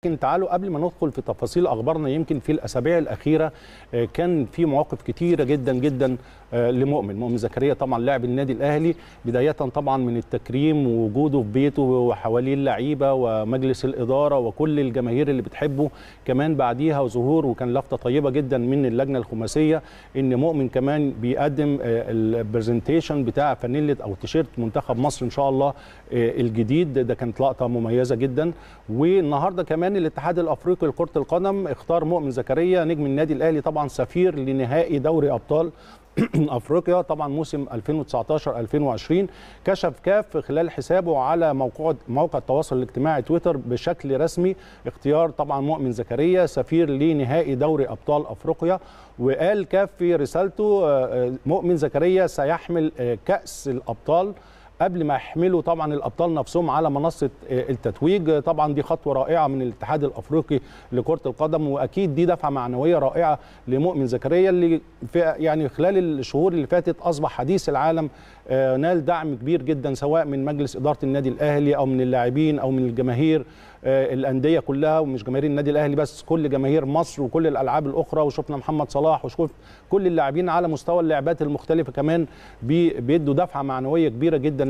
لكن تعالوا قبل ما ندخل في تفاصيل اخبارنا يمكن في الاسابيع الاخيره كان في مواقف كتيره جدا جدا لمؤمن مؤمن زكريا طبعا لاعب النادي الاهلي بدايه طبعا من التكريم ووجوده في بيته وحواليه اللعيبه ومجلس الاداره وكل الجماهير اللي بتحبه كمان بعديها ظهور وكان لفته طيبه جدا من اللجنه الخماسيه ان مؤمن كمان بيقدم البرزنتيشن بتاع فانيله او تيشيرت منتخب مصر ان شاء الله الجديد ده كانت لقطه مميزه جدا والنهارده كمان الاتحاد الافريقي لكره القدم اختار مؤمن زكريا نجم النادي الاهلي طبعا سفير لنهائي دوري ابطال افريقيا طبعا موسم 2019 2020 كشف كاف خلال حسابه على موقع موقع التواصل الاجتماعي تويتر بشكل رسمي اختيار طبعا مؤمن زكريا سفير لنهائي دوري ابطال افريقيا وقال كاف في رسالته مؤمن زكريا سيحمل كاس الابطال قبل ما يحملوا طبعا الابطال نفسهم على منصه التتويج طبعا دي خطوه رائعه من الاتحاد الافريقي لكره القدم واكيد دي دفعه معنويه رائعه لمؤمن زكريا اللي في يعني خلال الشهور اللي فاتت اصبح حديث العالم نال دعم كبير جدا سواء من مجلس اداره النادي الاهلي او من اللاعبين او من الجماهير الانديه كلها ومش جماهير النادي الاهلي بس كل جماهير مصر وكل الالعاب الاخرى وشفنا محمد صلاح وشوف كل اللاعبين على مستوى اللعبات المختلفه كمان بيدوا دفعه معنويه كبيره جدا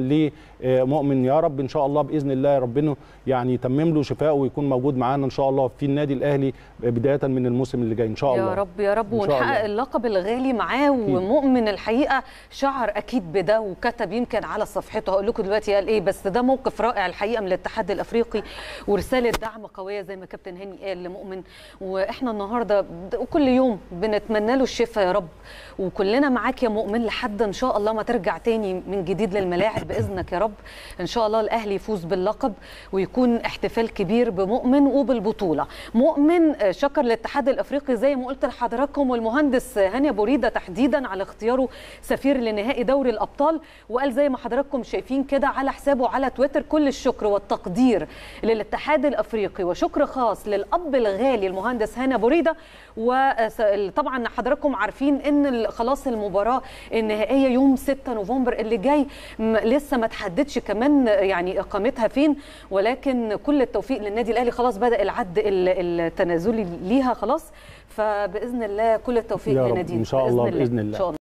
لمؤمن يا رب ان شاء الله باذن الله ربنا يعني يتمم له شفائه ويكون موجود معانا ان شاء الله في النادي الاهلي بدايه من الموسم اللي جاي ان شاء الله يا رب يا رب ونحقق اللقب الغالي معاه ومؤمن الحقيقه شعر اكيد بده وكتب يمكن على صفحته هقول لكم دلوقتي قال ايه بس ده موقف رائع الحقيقه من الاتحاد الافريقي ورساله دعم قويه زي ما كابتن هاني قال لمؤمن واحنا النهارده وكل يوم بنتمنى له الشفاء يا رب وكلنا معاك يا مؤمن لحد ان شاء الله ما ترجع تاني من جديد للملاعب باذنك يا رب ان شاء الله الاهلي يفوز باللقب ويكون احتفال كبير بمؤمن وبالبطوله مؤمن شكر الاتحاد الافريقي زي ما قلت لحضراتكم والمهندس هاني ابو ريده تحديدا على اختياره سفير لنهائي دوري الابطال وقال زي ما حضراتكم شايفين كده على حسابه على تويتر كل الشكر والتقدير للاتحاد الافريقي وشكر خاص للاب الغالي المهندس هاني ابو ريده وطبعا حضراتكم عارفين ان خلاص المباراه النهائيه يوم 6 نوفمبر اللي جاي لسه ما تحددش كمان يعني اقامتها فين ولكن كل التوفيق للنادي الاهلي خلاص بدا العد التنازلي ليها خلاص فباذن الله كل التوفيق لنادينا ان شاء الله باذن الله, بإذن الله.